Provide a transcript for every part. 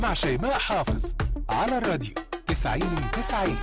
مع شيماء حافظ على الراديو 90 90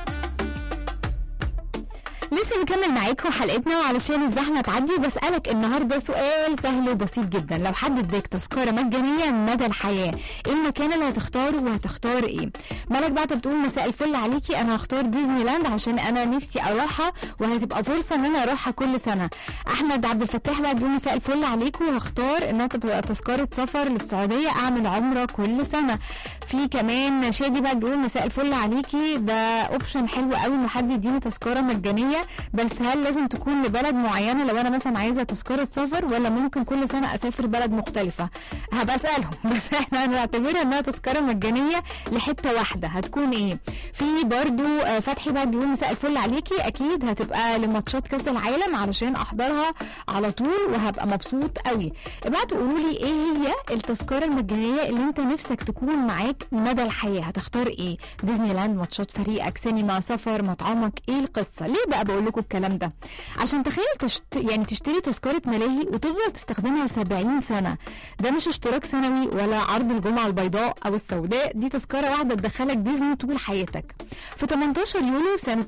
لسه مكمل معاكم حلقتنا وعلشان الزحمه تعدي بسالك النهارده سؤال سهل وبسيط جدا لو حد اداك تذكره مجانيه مدى الحياه ايه المكان اللي هتختاره وهتختار ايه مالك بقى بتقول مساء الفل عليكي انا هختار ديزني لاند عشان انا نفسي اروحها وهتبقى فرصه ان انا اروحها كل سنه احمد عبد الفتاح بقى بيقول مساء الفل عليكم وهختار انها تبقى تذكره سفر للسعوديه اعمل عمره كل سنه في كمان شادي بقى بيقول مساء الفل عليكي ده اوبشن حلو قوي ان حد يديني تذكره مجانيه بس هل لازم تكون لبلد معينه لو انا مثلا عايزه تذكره سفر ولا ممكن كل سنه اسافر بلد مختلفه هبقى اسالهم بس احنا هنعتبرها انها تذكره مجانيه لحته واحده هتكون ايه في برضو آه، فتحي بقى بيقول مساء الفل عليكي اكيد هتبقى لماتشات كاس العالم علشان احضرها على طول وهبقى مبسوط قوي ابعتوا قولوا لي ايه هي التذكره المجانيه اللي انت نفسك تكون معاك مدى الحياه هتختار ايه ديزني لاند ماتشات فريقك سينما سفر مطعمك ايه القصه ليه بقى بقول لكم الكلام ده عشان تخيل تشت... يعني تشتري تذكره ملاهي وتفضل تستخدمها 70 سنه ده مش اشتراك سنوي ولا عرض الجمعه البيضاء او السوداء دي تذكره واحده تدخلك ديزني طول حياتك في 18 يوليو سنه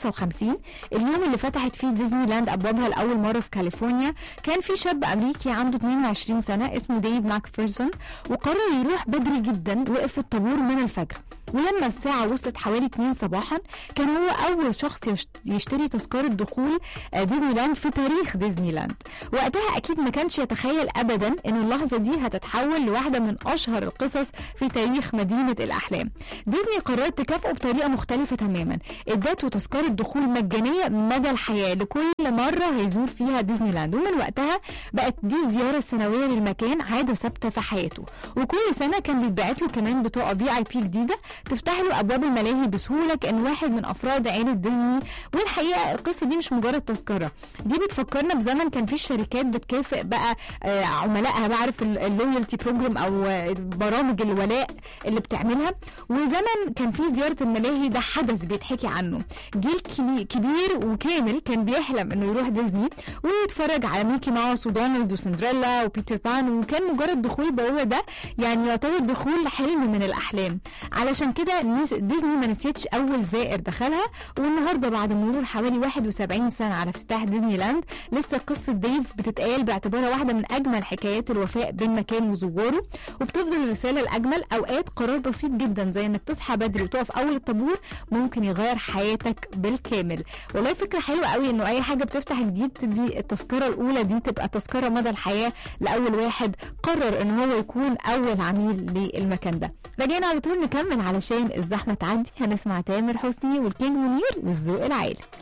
55 اليوم اللي فتحت فيه ديزني لاند ابوابها لاول مره في كاليفورنيا كان في شاب امريكي عنده 22 سنه اسمه ديف ماكفيرسون وقرر يروح بدري جدا وقف في الطابور من الفجر ولما الساعة وصلت حوالي 2 صباحا كان هو أول شخص يشت- يشتري تذكرة دخول آه، ديزني لاند في تاريخ ديزني لاند وقتها أكيد ما كانش يتخيل أبدا إن اللحظة دي هتتحول لواحدة من أشهر القصص في تاريخ مدينة الأحلام ديزني قررت تكافئه بطريقة مختلفة تماما ادته تذكرة دخول مجانية مدى الحياة لكل مرة هيزور فيها ديزني لاند ومن وقتها بقت دي الزيارة السنوية للمكان عادة ثابتة في حياته وكل سنة كان بيتبعت له كمان بطاقة في اي بي جديدة تفتح له ابواب الملاهي بسهولة كأن واحد من افراد عيلة ديزني والحقيقة القصة دي مش مجرد تذكرة دي بتفكرنا بزمن كان فيه الشركات بتكافئ بقى آه، عملائها بعرف اللويالتي بروجرام او آه، برامج الولاء اللي بتعملها وزمن كان فيه زيارة الملاهي ده حدث بيتحكي عنه جيل كبي- كبير وكامل كان بيحلم انه يروح ديزني ويتفرج على ميكي ماوس ودونالد وسندريلا وبيتر بان وكان مجرد دخول البوابة ده يعني يعتبر دخول حلم من الأحلام علشان كده نس- ديزني ما نسيتش أول زائر دخلها والنهارده بعد مرور حوالي 71 سنة على افتتاح ديزني لاند لسه قصة ديف بتتقال باعتبارها واحدة من أجمل حكايات الوفاء بين مكان وزواره وبتفضل الرسالة الأجمل أوقات قرار بسيط جدا زي إنك تصحى بدري وتقف أول الطابور ممكن يغير حياتك بالكامل والله فكرة حلوة قوي إنه أي حاجة بتفتح جديد تدي التذكرة الأولى دي تبقى تذكرة مدى الحياة لأول واحد قرر إن هو يكون أول عميل للمكان ده رجعنا على طول نكمل علشان الزحمة تعدي هنسمع تامر حسني والكينج منير والذوق العالي